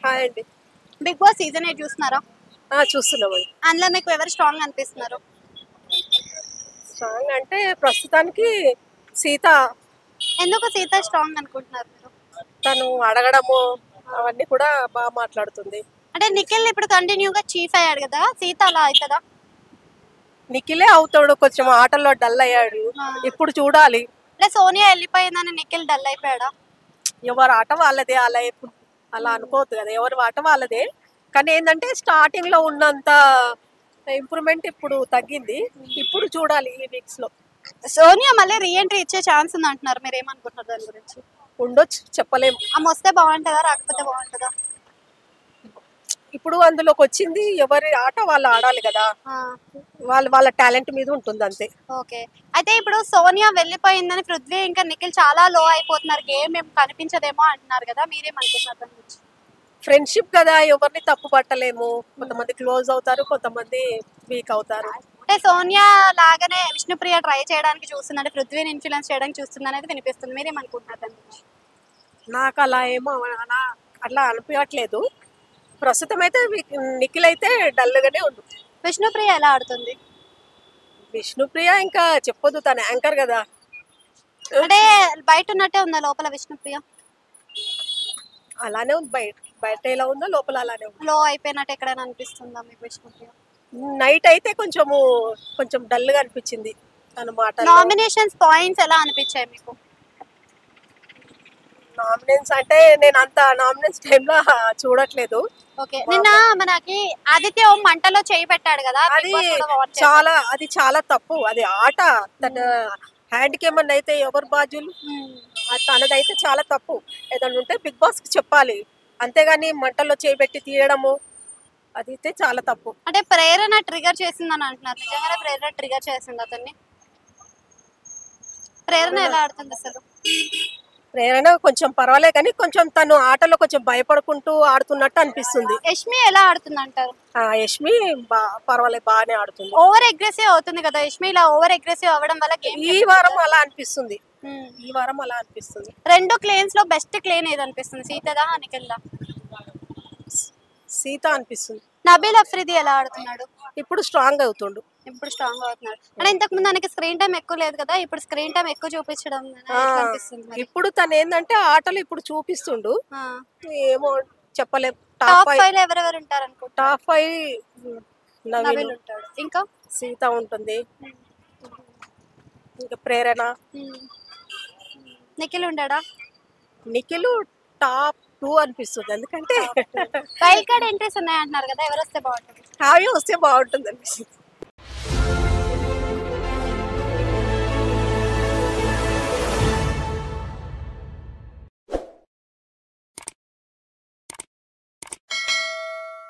Hi అండి big boss season eight చూస్తున్నారా ఆ, చూస్తున్నామండి అందులో మీకు ఎవరు స్ట్రాంగ్ అనిపిస్తున్నారు స్ట్రాంగ్ అంటే ప్రస్తుతానికి సీత ఎందుకు సీత స్ట్రాంగ్ అనుకుంటున్నారు మీరు తను అడగడము అవన్నీ కూడా బాగా మాట్లాడుతుంది అంటే నిఖిల్ ఇప్పుడు కంటిన్యూగా చీఫ్ అయ్యాడు కదా సీత అలా అవుతుందా నిఖిలే అవుతాడు కొంచెం ఆటల్లో డల్ అయ్యాడు ఆ. ఇప్పుడు చూడాలి అంటే సోనియా వెళ్ళిపోయిందని నిఖిల్ డల్ అయిపోయాడా ఎవరి ఆట వాళ్ళదే అలా ఎప్పుడు అలా అనుకోవద్దు కదా ఎవరి ఆట వాళ్ళదే కానీ ఏంటంటే స్టార్టింగ్ లో ఉన్నంత ఇంప్రూవ్మెంట్ ఇప్పుడు తగ్గింది ఇప్పుడు చూడాలి ఈ వీక్స్ లో సోనియా మళ్ళీ రీఎంట్రీ ఇచ్చే ఛాన్స్ ఉంది అంటున్నారు మీరు ఏమనుకుంటున్నారు దాని గురించి ఉండొచ్చు చెప్పలేము ఆమె వస్తే బాగుంటుందా రాకపోతే బాగుంటుందా ఇప్పుడు అందులోకి వచ్చింది ఎవరి ఆట వాళ్ళు ఆడాలి కదా వాళ్ళ వాళ్ళ టాలెంట్ మీద ఉంటుంది అంతే ఓకే అయితే ఇప్పుడు సోనియా వెళ్ళిపోయిందని పృథ్వీ ఇంకా నిఖిల్ చాలా లో అయిపోతున్నారు గేమ్ ఏం కనిపించదేమో అంటున్నారు కదా మీరేమనుకుంటున్నారు దాని గురించి ఫ్రెండ్షిప్ కదా ఎవరిని తప్పు పట్టలేము కొంతమంది క్లోజ్ అవుతారు కొంతమంది వీక్ అవుతారు అంటే సోనియా లాగానే విష్ణుప్రియ ట్రై చేయడానికి చూస్తుందంటే పృథ్వీని ఇన్ఫ్లుయెన్స్ చేయడానికి చూస్తుంది అనేది వినిపిస్తుంది మీరేమనుకుంటున్నారు దాని గురించి నాకు అలా ఏమో అలా అట్లా అనిపించట్లేదు ప్రస్తుతం అయితే వి- నిఖిల్ అయితే డల్ గానే ఉంది విష్ణుప్రియ ఎలా ఆడుతుంది విష్ణుప్రియ ఇంకా చెప్పొద్దు తన యాంకర్ కదా అంటే బయట ఉన్నట్టే ఉందా లోపల విష్ణుప్రియ అలానే ఉంది బయట బయట ఎలా ఉందో లోపల అలానే ఉంది లో అయిపోయినట్టు ఎక్కడైనా అనిపిస్తుందా మీకు విష్ణుప్రియ నైట్ అయితే కొంచెము కొంచెం డల్ గా అనిపించింది తన మాట నామినేషన్స్ పాయింట్స్ ఎలా అనిపించాయి మీకు నామినెన్స్ అంటే నేను అంత నామినెన్స్ టైంలో చూడట్లేదు ఓకే నిన్న మనకి ఆదిత్య ఓం మంటలో చేయి పెట్టాడు కదా అది Big Boss కూడా watch చేశారు. చాలా అది చాలా తప్పు అది ఆట తన హ్యాండ్ కి ఏమన్నా అయితే ఎవరు బాధ్యులు మ్మ్. ఆ తనదైతే చాలా తప్పు ఏదైనా ఉంటే బిగ్ బాస్ కి చెప్పాలి అంతేగాని మంటల్లో చేయబెట్టి తీయడము అది అయితే చాలా తప్పు అంటే ప్రేరణ ట్రిగర్ చేసిందని అంటున్నారు నిజంగానే ప్రేరణ ట్రిగర్ చేసింది అతన్ని ప్రేరణ ఎలా ఆడుతుంది అసలు ప్రేరణ కొంచెం పర్వాలేదు కానీ కొంచెం తను ఆటలో కొంచెం భయపడుకుంటూ ఆడుతున్నట్టు అనిపిస్తుంది యష్మి ఎలా ఆడుతుంది అంటారు ఆ యష్మి బా పర్వాలేదు బాగానే ఆడుతుంది ఓవర్ అగ్రెసివ్ అవుతుంది కదా యష్మి ఇలా ఓవర్ అగ్రెసివ్ అవ్వడం వల్ల గేమ్ ఈ వారం అలా అనిపిస్తుంది ఈ వారం అలా అనిపిస్తుంది రెండు క్లేన్స్ లో బెస్ట్ క్లేన్ ఏది అనిపిస్తుంది సీతదా నిఖిల్దా సీత అనిపిస్తుంది నబీల్ అఫ్రిది ఎలా ఆడుతున్నాడు ఇప్పుడు స్ట్రాంగ్ అవుతుండు ఇప్పుడు స్ట్రాంగ్ అవుతున్నాడు అంటే ఇంతకు ముందు ఆయనకి స్క్రీన్ టైం ఎక్కువ లేదు కదా ఇప్పుడు స్క్రీన్ టైం ఎక్కువ చూపించడం ఆ, ఎట్లా అనిపిస్తుంది మరి? ఇప్పుడు తను ఏంటంటే ఆటలు ఇప్పుడు చూపిస్తుండు ఆ. ఏమో చెప్పలేం టాప్ టాప్ ఫైవ్ ఫైవ్ లో ఎవరెవరు ఉంటారు అనుకుంటా టాప్ ఫైవ్ నవీన్ నవీల్ ఉంటాడు ఇంకా సీత ఉంటుంది ఇంకా ప్రేరణ నిఖిల్ ఉండడా నిఖిల్ టాప్ టూ అనిపిస్తుంది ఎందుకంటే వైల్డ్ కార్డ్ ఎంట్రీస్ ఉన్నాయి అంటున్నారు కదా ఎవరు వస్తే బాగుంటుంది కావ్య వస్తే బాగుంటుంది అనిపిస్తుంది